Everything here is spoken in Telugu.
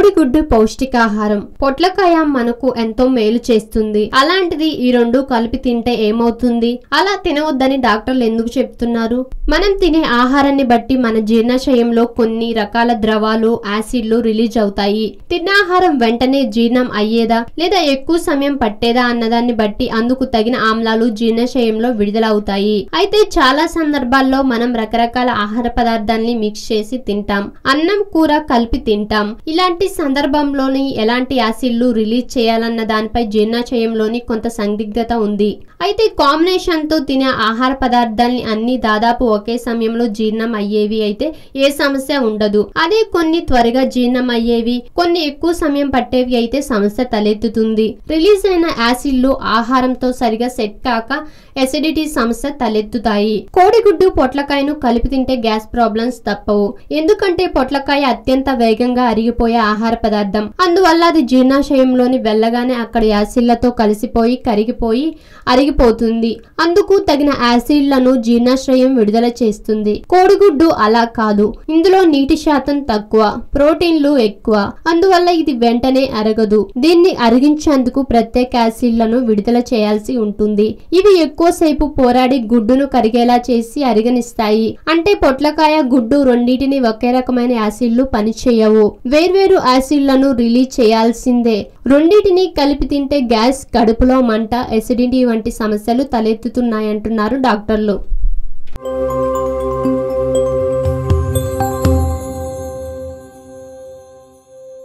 కోడిగుడ్డు పౌష్టికాహారం పొట్లకాయ మనకు ఎంతో మేలు చేస్తుంది అలాంటిది ఈ రెండు కలిపి తింటే ఏమవుతుంది అలా తినవద్దని డాక్టర్లు ఎందుకు చెప్తున్నారు మనం తినే ఆహారాన్ని బట్టి మన జీర్ణాశయంలో కొన్ని రకాల ద్రవాలు యాసిడ్లు రిలీజ్ అవుతాయి తిన్న ఆహారం వెంటనే జీర్ణం అయ్యేదా లేదా ఎక్కువ సమయం పట్టేదా అన్నదాన్ని బట్టి అందుకు తగిన ఆమ్లాలు జీర్ణాశయంలో విడుదలవుతాయి అయితే చాలా సందర్భాల్లో మనం రకరకాల ఆహార పదార్థాలని మిక్స్ చేసి తింటాం అన్నం కూర కలిపి తింటాం ఇలాంటి సందర్భంలోని ఎలాంటి యాసిడ్లు రిలీజ్ చేయాలన్న దానిపై జీర్ణాశయంలోని కొంత సందిగ్ధత ఉంది అయితే కాంబినేషన్ తో తినే ఆహార పదార్థాలని అన్ని దాదాపు ఒకే సమయంలో జీర్ణం అయ్యేవి అయితే ఏ సమస్య ఉండదు అదే కొన్ని త్వరగా జీర్ణం అయ్యేవి కొన్ని ఎక్కువ సమయం పట్టేవి అయితే సమస్య తలెత్తుతుంది రిలీజ్ అయిన యాసిడ్లు ఆహారంతో సరిగా సెట్ కాక ఎసిడిటీ సమస్య తలెత్తుతాయి కోడిగుడ్డు పొట్లకాయను కలిపి తింటే గ్యాస్ ప్రాబ్లమ్స్ తప్పవు ఎందుకంటే పొట్లకాయ అత్యంత వేగంగా అరిగిపోయే ఆహార పదార్థం అందువల్ల అది జీర్ణాశయంలోని వెళ్ళగానే అక్కడ యాసిడ్లతో కలిసిపోయి కరిగిపోయి అరిగిపోతుంది అందుకు తగిన యాసిడ్లను జీర్ణాశయం విడుదల చేస్తుంది కోడిగుడ్డు అలా కాదు ఇందులో నీటి శాతం తక్కువ ప్రోటీన్లు ఎక్కువ అందువల్ల ఇది వెంటనే అరగదు దీన్ని అరిగించేందుకు ప్రత్యేక యాసిడ్లను విడుదల చేయాల్సి ఉంటుంది ఇవి ఎక్కువసేపు పోరాడి గుడ్డును కరిగేలా చేసి అరిగనిస్తాయి అంటే పొట్లకాయ గుడ్డు రెండింటిని ఒకే రకమైన యాసిడ్లు పనిచేయవు వేర్వేరు యాసిడ్లను రిలీజ్ చేయాల్సిందే రెండింటిని కలిపి తింటే గ్యాస్ కడుపులో మంట ఎసిడిటీ వంటి సమస్యలు తలెత్తుతున్నాయంటున్నారు డాక్టర్లు